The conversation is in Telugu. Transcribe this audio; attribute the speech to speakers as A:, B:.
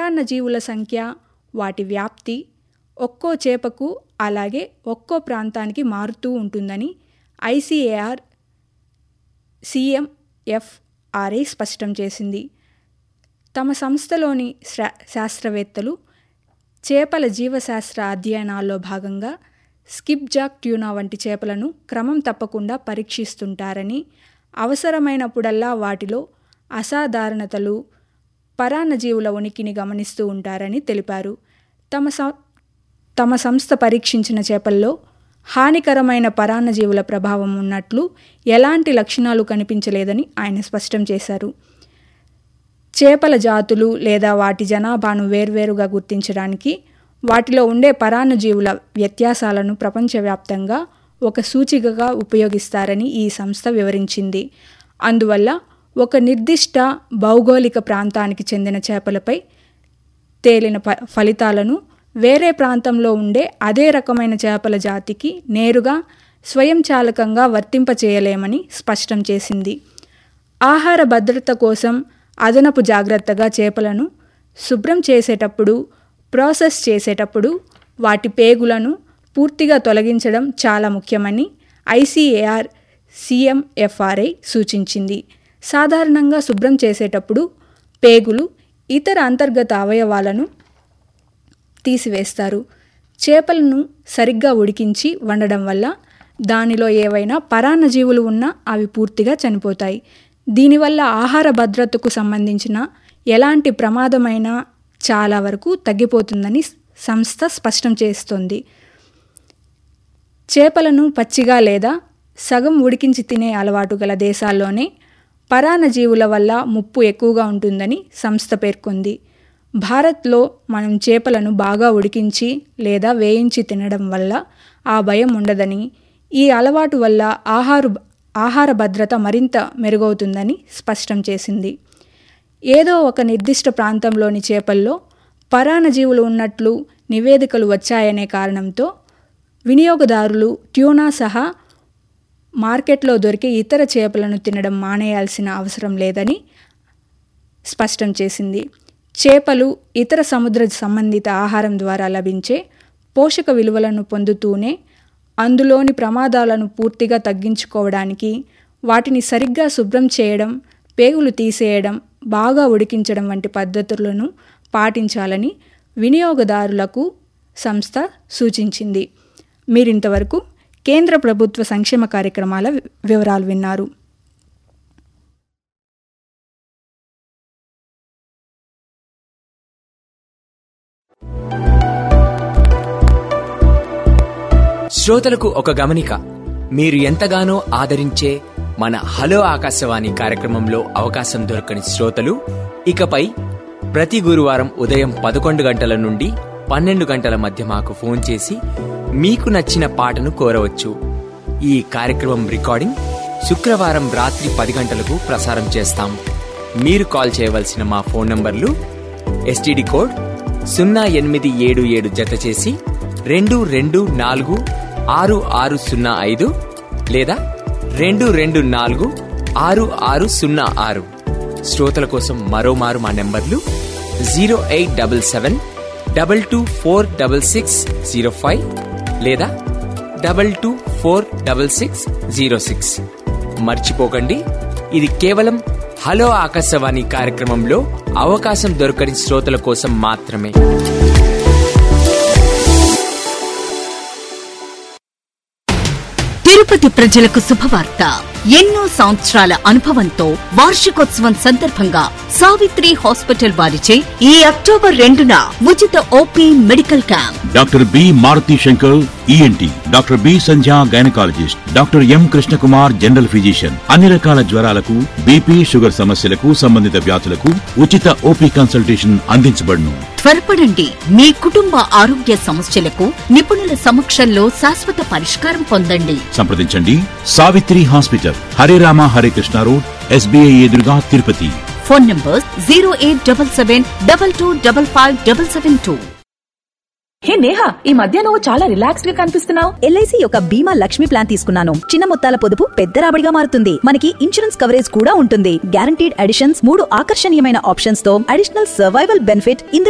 A: పరాన్నజీవుల సంఖ్య వాటి వ్యాప్తి ఒక్కో చేపకు అలాగే ఒక్కో ప్రాంతానికి మారుతూ ఉంటుందని ఐసీఏఆర్ సీఎంఎఫ్ఆర్ఐ స్పష్టం చేసింది తమ సంస్థలోని శా శాస్త్రవేత్తలు చేపల జీవశాస్త్ర అధ్యయనాల్లో భాగంగా స్కిప్ జాక్ ట్యూనా వంటి చేపలను క్రమం తప్పకుండా పరీక్షిస్తుంటారని అవసరమైనప్పుడల్లా వాటిలో అసాధారణతలు పరాన్నజీవుల ఉనికిని గమనిస్తూ ఉంటారని తెలిపారు తమ సం తమ సంస్థ పరీక్షించిన చేపల్లో హానికరమైన పరాన్నజీవుల ప్రభావం ఉన్నట్లు ఎలాంటి లక్షణాలు కనిపించలేదని ఆయన స్పష్టం చేశారు చేపల జాతులు లేదా వాటి జనాభాను వేర్వేరుగా గుర్తించడానికి వాటిలో ఉండే పరాన్నజీవుల వ్యత్యాసాలను ప్రపంచవ్యాప్తంగా ఒక సూచికగా ఉపయోగిస్తారని ఈ సంస్థ వివరించింది అందువల్ల ఒక నిర్దిష్ట భౌగోళిక ప్రాంతానికి చెందిన చేపలపై తేలిన ప ఫలితాలను వేరే ప్రాంతంలో ఉండే అదే రకమైన చేపల జాతికి నేరుగా స్వయంచాలకంగా వర్తింపచేయలేమని స్పష్టం చేసింది ఆహార భద్రత కోసం అదనపు జాగ్రత్తగా చేపలను శుభ్రం చేసేటప్పుడు ప్రాసెస్ చేసేటప్పుడు వాటి పేగులను పూర్తిగా తొలగించడం చాలా ముఖ్యమని ఐసీఏఆర్ సీఎంఎఫ్ఆర్ఐ సూచించింది సాధారణంగా శుభ్రం చేసేటప్పుడు పేగులు ఇతర అంతర్గత అవయవాలను తీసివేస్తారు చేపలను సరిగ్గా ఉడికించి వండడం వల్ల దానిలో ఏవైనా పరాన్నజీవులు ఉన్నా అవి పూర్తిగా చనిపోతాయి దీనివల్ల ఆహార భద్రతకు సంబంధించిన ఎలాంటి ప్రమాదమైన చాలా వరకు తగ్గిపోతుందని సంస్థ స్పష్టం చేస్తోంది చేపలను పచ్చిగా లేదా సగం ఉడికించి తినే అలవాటు గల దేశాల్లోనే పరాన్నజీవుల వల్ల ముప్పు ఎక్కువగా ఉంటుందని సంస్థ పేర్కొంది భారత్లో మనం చేపలను బాగా ఉడికించి లేదా వేయించి తినడం వల్ల ఆ భయం ఉండదని ఈ అలవాటు వల్ల ఆహారు ఆహార భద్రత మరింత మెరుగవుతుందని స్పష్టం చేసింది ఏదో ఒక నిర్దిష్ట ప్రాంతంలోని చేపల్లో పరాన్నజీవులు ఉన్నట్లు నివేదికలు వచ్చాయనే కారణంతో వినియోగదారులు ట్యూనా సహా మార్కెట్లో దొరికే ఇతర చేపలను తినడం మానేయాల్సిన అవసరం లేదని స్పష్టం చేసింది చేపలు ఇతర సముద్ర సంబంధిత ఆహారం ద్వారా లభించే పోషక విలువలను పొందుతూనే అందులోని ప్రమాదాలను పూర్తిగా తగ్గించుకోవడానికి వాటిని సరిగ్గా శుభ్రం చేయడం పేగులు తీసేయడం బాగా ఉడికించడం వంటి పద్ధతులను పాటించాలని వినియోగదారులకు సంస్థ సూచించింది మీరింతవరకు కేంద్ర ప్రభుత్వ సంక్షేమ కార్యక్రమాల వివరాలు విన్నారు
B: శ్రోతలకు ఒక గమనిక మీరు ఎంతగానో ఆదరించే మన హలో ఆకాశవాణి కార్యక్రమంలో అవకాశం దొరకని శ్రోతలు ఇకపై ప్రతి గురువారం ఉదయం పదకొండు గంటల నుండి పన్నెండు గంటల మధ్య మాకు ఫోన్ చేసి మీకు నచ్చిన పాటను కోరవచ్చు ఈ కార్యక్రమం రికార్డింగ్ శుక్రవారం రాత్రి పది గంటలకు ప్రసారం చేస్తాం మీరు కాల్ చేయవలసిన మా ఫోన్ నంబర్లు ఎస్టీడీ కోడ్ సున్నా ఎనిమిది ఏడు ఏడు జత చేసి రెండు రెండు నాలుగు ఆరు ఆరు సున్నా ఐదు లేదా రెండు రెండు నాలుగు ఆరు ఆరు సున్నా ఆరు శ్రోతల కోసం మరోమారు మా నెంబర్లు zero eight double seven double two four double six zero five లేదా double two four double six zero six మర్చిపోకండి ఇది కేవలం హలో ఆకాశవాణి కార్యక్రమంలో అవకాశం దొరకని శ్రోతల కోసం మాత్రమే
C: తిరుపతి ప్రజలకు శుభవార్త ఎన్నో సంవత్సరాల అనుభవంతో వార్షికోత్సవం సందర్భంగా సావిత్రి హాస్పిటల్ వారిచే ఈ అక్టోబర్ రెండున ఉచిత OP medical camp
D: doctor B Maruthi Shankar ENT doctor B Sandhya gynaecologist doctor M Krishnakumar general physician అన్ని రకాల జ్వరాలకు బీపీ షుగర్ సమస్యలకు సంబంధిత వ్యాధులకు ఉచిత ఓపీ కన్సల్టేషన్ అందించబడును
C: త్వరపడండి మీ కుటుంబ ఆరోగ్య సమస్యలకు నిపుణుల సమక్షంలో శాశ్వత పరిష్కారం పొందండి
D: సంప్రదించండి Savitri hospital Hare Rama Hare Krishna road SBI ఎదురుగా Tirupati
C: phone number zero eight double seven double two double five double seven two
E: hey Neha ఈ మధ్య నువ్వు చాలా రిలాక్స్డ్ గా కనిపిస్తున్నావు
F: ఎల్ఐసి యొక్క బీమా లక్ష్మి ప్లాన్ తీసుకున్నాను చిన్న మొత్తాల పొదుపు పెద్ద రాబడిగా మారుతుంది మనకి ఇన్సూరెన్స్ కవరేజ్ కూడా ఉంటుంది గ్యారంటీడ్ అడిషన్స్ మూడు ఆకర్షణీయమైన ఆప్షన్స్ తో అడిషనల్ సర్వైవల్ బెనిఫిట్ ఇందులో